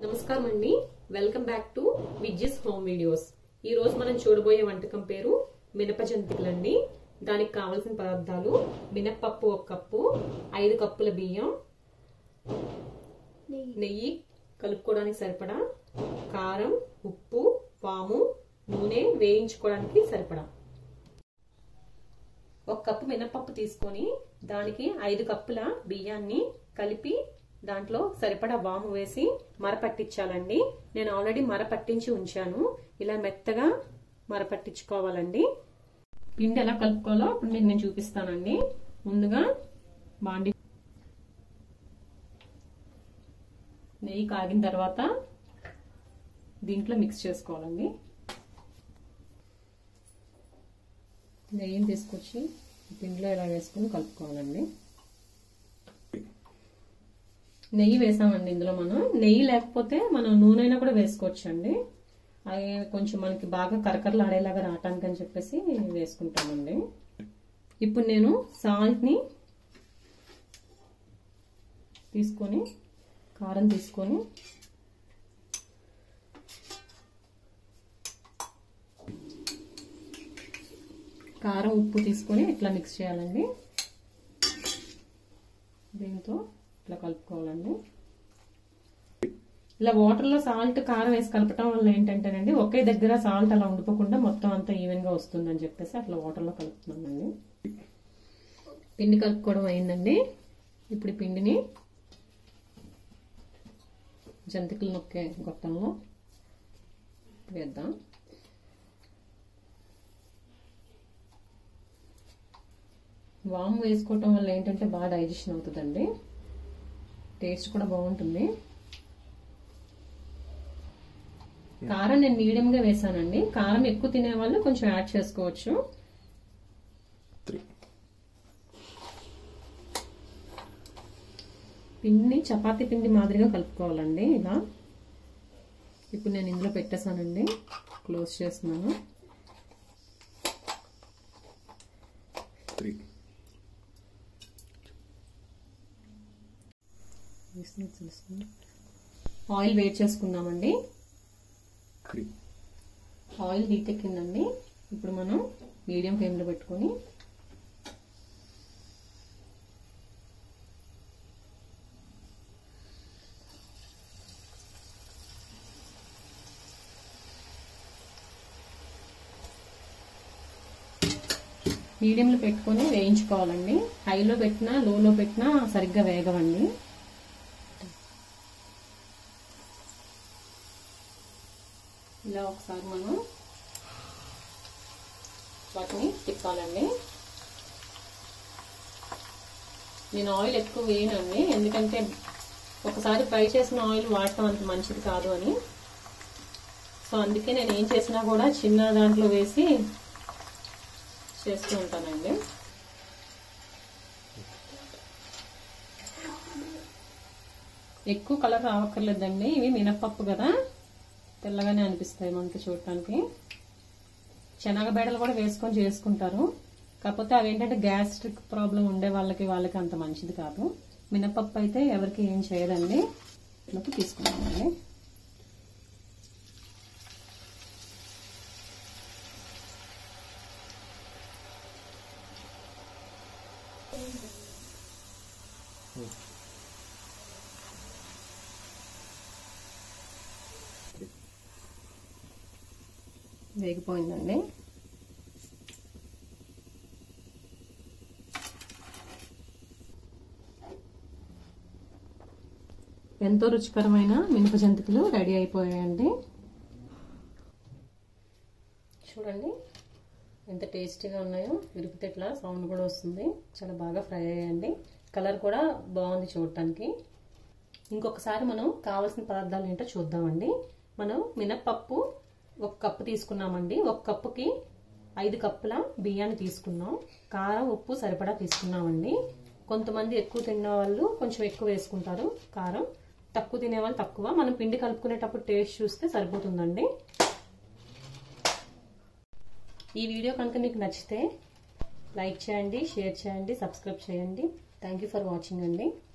నమస్కారం అండి welcome back to Vijji's home videos ఈ రోజు మనం చూడబోయే వంటకం పేరు మినప జంతికలండి దానికి కావలసిన పదార్థాలు మినప్పప్పు ఒక కప్పు ఐదు కప్పుల బియ్యం నెయ్యి కలుపుకోవడానికి సరిపడా కారం ఉప్పు వాము నూనె వేయించుకోవడానికి సరిపడా ఒక కప్పు మినపప్పు తీసుకొని దానికి ఐదు కప్పుల బియ్యాన్ని కలిపి దాంట్లో సరిపడా వాము వేసి మర పట్టించాలండి నేను ఆల్రెడీ మర పట్టించి ఉంచాను ఇలా మెత్తగా మర పట్టించుకోవాలండి పిండి ఎలా కలుపుకోవాలో ఇప్పుడు మీకు నేను చూపిస్తానండి ముందుగా బాండి నెయ్యి కాగిన తర్వాత దీంట్లో మిక్స్ చేసుకోవాలండి నెయ్యిని తీసుకొచ్చి పిండిలో ఇలా వేసుకుని కలుపుకోవాలండి నెయ్యి వేసామండి ఇందులో మనం నెయ్యి లేకపోతే మనం నూనె అయినా కూడా వేసుకోవచ్చు అండి అవి కొంచెం మనకి బాగా కరకరలాడేలాగా రావటానికి అని చెప్పేసి వేసుకుంటామండి ఇప్పుడు నేను సాల్ట్ని తీసుకొని కారం తీసుకొని కారం ఉప్పు తీసుకొని ఇట్లా మిక్స్ చేయాలండి దీంతో ఇట్లా కలుపుకోవాలండి ఇలా వాటర్లో సాల్ట్ కారం వేసి కలపటం వల్ల ఏంటంటేనండి ఒకే దగ్గర సాల్ట్ అలా ఉండిపోకుండా మొత్తం అంతా ఈవెన్గా వస్తుందని చెప్పేసి అట్లా వాటర్లో కలుపుతున్నామండి పిండి కలుపుకోవడం అయిందండి ఇప్పుడు ఈ పిండిని జంతికలు నొక్కే గొట్టంలో వేద్దాం వాము వేసుకోవటం వల్ల ఏంటంటే బాగా డైజెషన్ అవుతుందండి టేస్ట్ కూడా బాగుంటుంది కారం నేను మీడియంగా వేసానండి కారం ఎక్కువ తినే వాళ్ళు కొంచెం యాడ్ చేసుకోవచ్చు పిండిని చపాతీ పిండి మాదిరిగా కలుపుకోవాలండి ఇలా ఇప్పుడు నేను ఇందులో పెట్టేశానండి క్లోజ్ చేస్తున్నాను ఆయిల్ వేట్ చేసుకుందామండి ఆయిల్ హీట్ ఎక్కిందండి ఇప్పుడు మనం మీడియం ఫ్లేమ్లో పెట్టుకొని మీడియంలో పెట్టుకొని వేయించుకోవాలండి హైలో పెట్టినా లోలో పెట్టినా సరిగ్గా వేగవండి ఇలా ఒకసారి మనం వాటిని తిప్పాలండి నేను ఆయిల్ ఎక్కువ వేయనండి ఎందుకంటే ఒకసారి ఫ్రై చేసిన ఆయిల్ వాడటం అంత మంచిది కాదు అని సో అందుకే నేను ఏం చేసినా కూడా చిన్న దాంట్లో వేసి చేస్తూ ఉంటానండి ఎక్కువ కలర్ రావక్కర్లేదండి ఇవి మినప్పప్పు కదా తెల్లగానే అనిపిస్తాయి మనకి చూడటానికి శనగబేడలు కూడా వేసుకొని చేసుకుంటారు కాకపోతే అవి ఏంటంటే గ్యాస్ట్రిక్ ప్రాబ్లం ఉండే వాళ్ళకి వాళ్ళకి అంత మంచిది కాదు మినపప్పు అయితే ఎవరికి ఏం చేయదండి ఇట్లోకి తీసుకున్నామండి వేగిపోయిందండి ఎంతో రుచికరమైన మినప జంతికలు రెడీ అయిపోయాయండి చూడండి ఎంత టేస్టీగా ఉన్నాయో విరిపితే ఇట్లా సౌండ్ కూడా వస్తుంది చాలా బాగా ఫ్రై అయ్యాయండి కలర్ కూడా బాగుంది చూడటానికి ఇంకొకసారి మనం కావాల్సిన పదార్థాలు ఏంటో చూద్దామండి మనం మినప్పప్పు ఒక కప్పు తీసుకున్నామండి ఒక కప్పుకి ఐదు కప్పుల బియ్యాన్ని తీసుకున్నాం కారం ఉప్పు సరిపడా తీసుకున్నామండి కొంతమంది ఎక్కువ తిన్న వాళ్ళు కొంచెం ఎక్కువ వేసుకుంటారు కారం తక్కువ తినేవాళ్ళు తక్కువ మనం పిండి కలుపుకునేటప్పుడు టేస్ట్ చూస్తే సరిపోతుందండి ఈ వీడియో కనుక మీకు నచ్చితే లైక్ చేయండి షేర్ చేయండి సబ్స్క్రైబ్ చేయండి థ్యాంక్ ఫర్ వాచింగ్ అండి